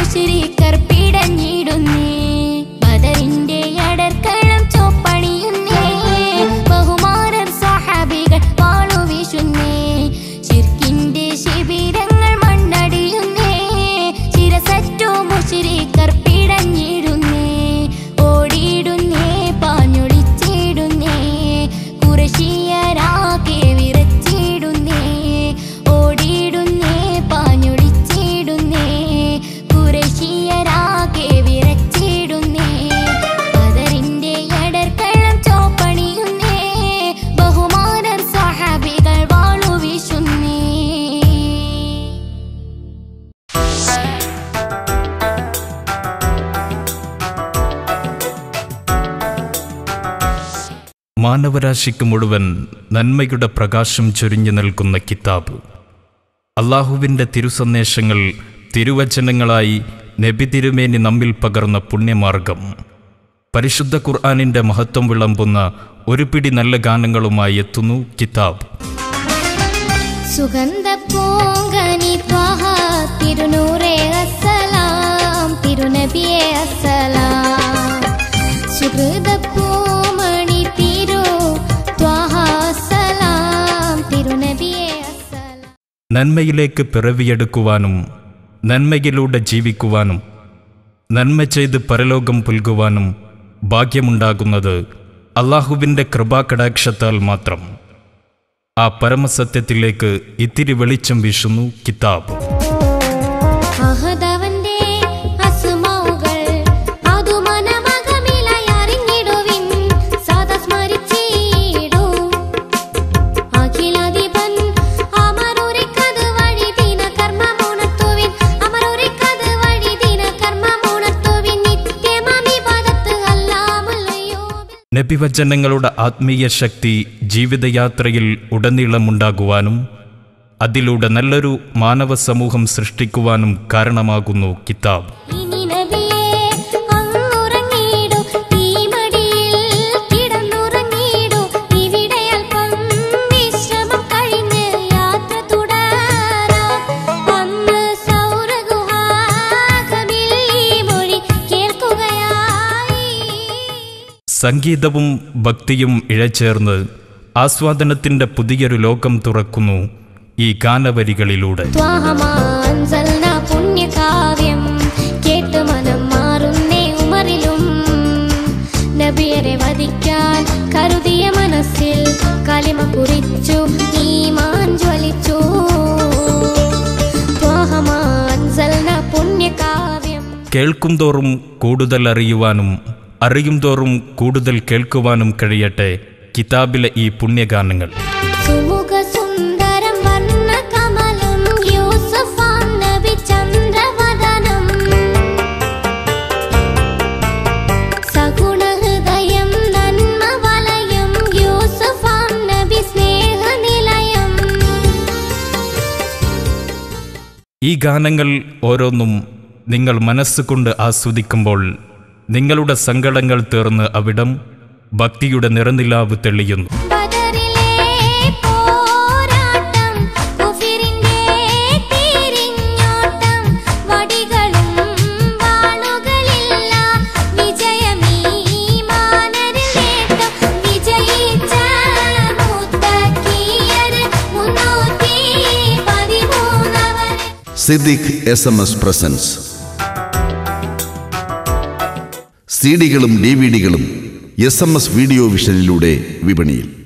മുശ്രിക്കർ പിടഞ്ഞിടുന്നേ ബദറിന്റെ അടർക്കളം ചോപ്പണിയുന്നേ ബഹുമാനർ സഹാബികൾ വാളു വീശുന്നേ ശിർക്കിന്റെ ശിബിരങ്ങൾ മണ്ണടിയുന്നേ ചിരസറ്റു മുശ്രിക്കർ പിടഞ്ഞിടുന്നേ ഓടിയിടുന്നേ പാഞ്ഞൊളിച്ചിടുന്നേ കുറശിയരാകെ വിറച്ചിടുന്നേ ഓടിയിടുന്നേ പാഞ്ഞൊളിച്ചിടുന്നേ കുറശിയരാകെ വിറച്ചിടുന്നേ ബദറിന്റെ അടർക്കളം ചോപ്പണിയുന്നേ ബഹുമാനർ സഹാബികൾ വാളു വീശുന്നേ മാനവരാശിക്ക് മുഴുവൻ നന്മയുടെ പ്രകാശം ചൊരിഞ്ഞു നിൽക്കുന്ന കിതാബ് അള്ളാഹുവിൻ്റെ തിരുസന്ദേശങ്ങൾ തിരുവചനങ്ങളായി നബി തിരുമേനി നമ്മിൽ പകർന്ന പുണ്യമാർഗം പരിശുദ്ധ ഖുർആാനിൻ്റെ മഹത്വം വിളമ്പുന്ന ഒരു പിടി നല്ല ഗാനങ്ങളുമായി എത്തുന്നു കിതാബ് സുഗന്ധ പൂങ്കനി ത്വഹ തിരുനൂറേ അസ്സലാം തിരുനബിയെ അസ്സലാം സുഹൃത പൂമണി തിരു ത്വഹ അസ്സലാം തിരുനബിയെ അസ്സലാം നന്മയിലേക്ക് പിറവിയെടുക്കുവാനും നന്മയിലൂടെ ജീവിക്കുവാനും നന്മ ചെയ്ത് പരലോകം പുൽകുവാനും ഭാഗ്യമുണ്ടാകുന്നത് അള്ളാഹുവിൻ്റെ കൃപാകടാക്ഷത്താൽ മാത്രം ആ പരമസത്യത്തിലേക്ക് ഇത്തിരി വെളിച്ചം വീശുന്നു കിതാബ് അഹദവന്റെ അസ്മാവുകൾ അതു മനമകമിലായി അറിഞ്ഞിടുവിൻ സദാ സ്മരിച്ചിടൂ അഖിലാധിപൻ അമരൂരിക്കത് വഴി ദിന കർമ്മമുണർത്തുവിൻ അമരൂരിക്കത് വഴി ദിന കർമ്മമുണർത്തുവിൻ നിത്യമമിപദത്ത് അല്ലാമല്ലയോ നബിവചനങ്ങളുടെ ആത്മീയ ശക്തി ജീവിതയാത്രയിൽ ഉടനീളമുണ്ടാകുവാനും അതിലൂടെ നല്ലൊരു മാനവ സമൂഹം സൃഷ്ടിക്കുവാനും കാരണമാകുന്നു കിതാബ് ഇനി നബിയേ അങ്ങുറങ്ങിടൂ ഈ മടിയിൽ കിടന്നുറങ്ങിടൂ ഇവിടെ അല്പം വിശ്രമം കഴിഞ്ഞ് യാത്ര തുടരാം അന്ന് സൗരഗുഹാകമിൽ ഈ മൊഴി കേൾക്കുകയായി സംഗീതവും ഭക്തിയും ഇഴചേർന്ന് ആസ്വാദനത്തിൻ്റെ പുതിയൊരു ലോകം തുറക്കുന്നു ഈ ഗാനവരികളിലൂടെ ത്വാഹമാൻസൽന പുണ്യകാവ്യം കേട്ട് മനം മാറുന്നേ ഉമറിലും നബിയരെ വധിക്കാൻ കരുതിയ മനസ്സിൽ കലിമ കുറിച്ചു ഈമാൻ ജ്വലിച്ചു ത്വാഹമാൻസൽന പുണ്യകാവ്യം കേൾക്കും തോറും കൂടുതൽ അറിയുവാനും അറിയും തോറും കൂടുതൽ കേൾക്കുവാനും കഴിയട്ടെ കിതാബിലെ ഈ പുണ്യഗാനങ്ങൾ സുമുഖ സുന്ദരം വർണ്ണ കമലം യൂസഫാൻ നബി ചന്ദ്രവദനം സഗുണഹൃദയം നന്മ വലയം യൂസഫാൻ നബി സ്നേഹനിലയം ഈ ഗാനങ്ങൾ ഓരോന്നും നിങ്ങൾ മനസ്സുകൊണ്ട് ആസ്വദിക്കുമ്പോൾ നിങ്ങളുടെ സങ്കടങ്ങൾ തീർന്ന് അവിടം ഭക്തിയുടെ നിറനിലാവ് തെളിയുന്നു ബദറിലെ പോരാട്ടം കുഫിരിന്റെ തിരിഞ്ഞോട്ടം വടികളും വാളുകളില്ല വിജയമീ മാനരിൽ നേട്ടം വിജയിച്ച മുത്തക്കിയര് മുന്നൂറ്റി പതിമൂന്നവര് Siddique S M S presence C ഡികളും ഡി വി ഡികളും എസ് എം എസ് വീഡിയോ വിഷനിലൂടെ വിപണിയിൽ